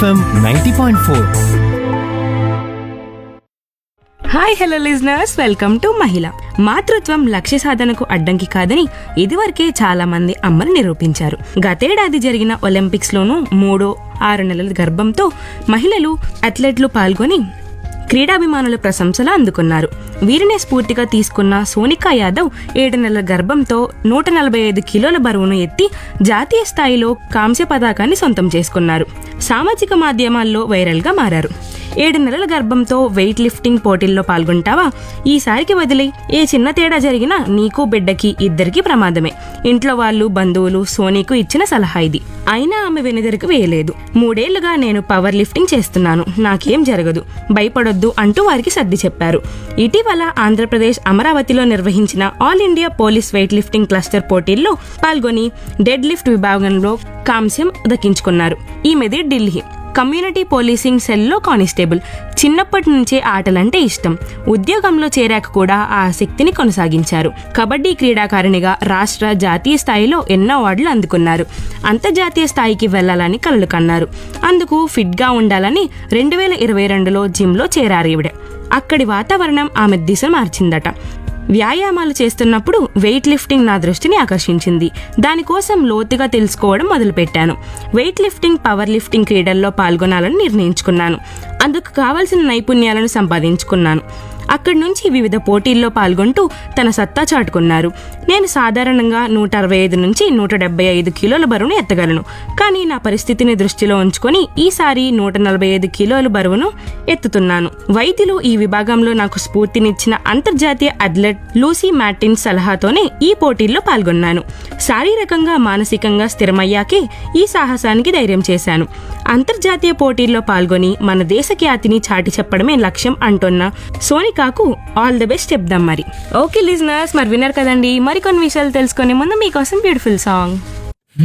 FM ninety point four hi hello listeners welcome to మహిళ మాతృత్వం లక్ష్య సాధనకు అడ్డంకి కాదని ఇదివరకే చాలా మంది అమ్మలు నిరూపించారు గతేడాది జరిగిన ఒలింపిక్స్ లోనూ మూడో ఆరు నెలల గర్భంతో మహిళలు అథ్లెట్లు పాల్గొని క్రీడాభిమానుల ప్రశంసలు అందుకున్నారు వీరినే స్ఫూర్తిగా తీసుకున్న సోనికా యాదవ్ ఏడు నెలల గర్భంతో నూట నలభై ఐదు కిలోల బరువును ఎత్తి జాతీయ స్థాయిలో కాంస్య పతాకాన్ని సొంతం చేసుకున్నారు సామాజిక మాధ్యమాల్లో వైరల్గా మారారు ఏడు నెలల గర్భంతో వెయిట్ లిఫ్టింగ్ పోటీల్లో పాల్గొంటావా ఈసారికి వదిలే ఏ చిన్న తేడా జరిగినా నీకు బిడ్డకి ఇద్దరికి ప్రమాదమే ఇంట్లో వాళ్ళు బంధువులు సోనీకు ఇచ్చిన సలహా ఇది అయినా ఆమె వెనుదరికి వేయలేదు మూడేళ్లుగా నేను పవర్ లిఫ్టింగ్ చేస్తున్నాను నాకేం జరగదు భయపడొద్దు అంటూ వారికి సర్ది చెప్పారు ఇటీవల ఆంధ్రప్రదేశ్ అమరావతిలో నిర్వహించిన all India police weight lifting cluster పోటీల్లో పాల్గొని డెడ్ లిఫ్ట్ విభాగంలో కాంస్యం దక్కించుకున్నారు ఈమెది ఢిల్లీ కమ్యూనిటీ పోలీసింగ్ సెల్లో కానిస్టేబుల్ చిన్నప్పటి నుంచే ఆటలంటే ఇష్టం ఉద్యోగంలో చేరాక కూడా ఆ ఆసక్తిని కొనసాగించారు కబడ్డీ క్రీడాకారిణిగా రాష్ట్ర జాతీయ స్థాయిలో ఎన్నో అవార్డులు అందుకున్నారు అంతర్జాతీయ స్థాయికి వెళ్లాలని కలలు కన్నారు అందుకు ఫిట్గా ఉండాలని రెండు వేల ఇరవై రెండులో జిమ్లో చేరారు ఈవిడ అక్కడి వాతావరణం ఆమె దిశ మార్చిందట వ్యాయామాలు చేస్తున్నప్పుడు వెయిట్ లిఫ్టింగ్ నా దృష్టిని ఆకర్షించింది దానికోసం లోతుగా తెలుసుకోవడం మొదలుపెట్టాను వెయిట్ లిఫ్టింగ్ పవర్ లిఫ్టింగ్ క్రీడల్లో పాల్గొనాలని నిర్ణయించుకున్నాను అందుకు కావలసిన నైపుణ్యాలను సంపాదించుకున్నాను అక్కడి నుంచి వివిధ పోటీల్లో పాల్గొంటూ తన సత్తా చాటుకున్నారు నేను సాధారణంగా నూట అరవై ఐదు నుంచి నూట డెబ్బై ఐదు కిలోల బరువును ఎత్తగలను కానీ నా పరిస్థితిని దృష్టిలో ఉంచుకొని ఈసారి నూట నలభై ఐదు కిలోల బరువును ఎత్తుతున్నాను వైద్యులు ఈ విభాగంలో నాకు స్ఫూర్తినిచ్చిన అంతర్జాతీయ అథ్లెట్ లూసీ మ్యాటిన్ సలహాతోనే ఈ పోటీల్లో పాల్గొన్నాను శారీరకంగా మానసికంగా స్థిరమయ్యాకే ఈ సాహసానికి ధైర్యం చేశాను అంతర్జాతీయ పోటీల్లో పాల్గొని మన దేశ ఖ్యాతిని చాటి చెప్పడమే లక్ష్యం అంటున్న సోనికాకు ఆల్ ది బెస్ట్ చెప్దాం మరి ఓకే లిజనర్స్ మరి విన్నారు కదండి మరికొన్ని విషయాలు తెలుసుకునే ముందు మీకోసం బ్యూటిఫుల్ సాంగ్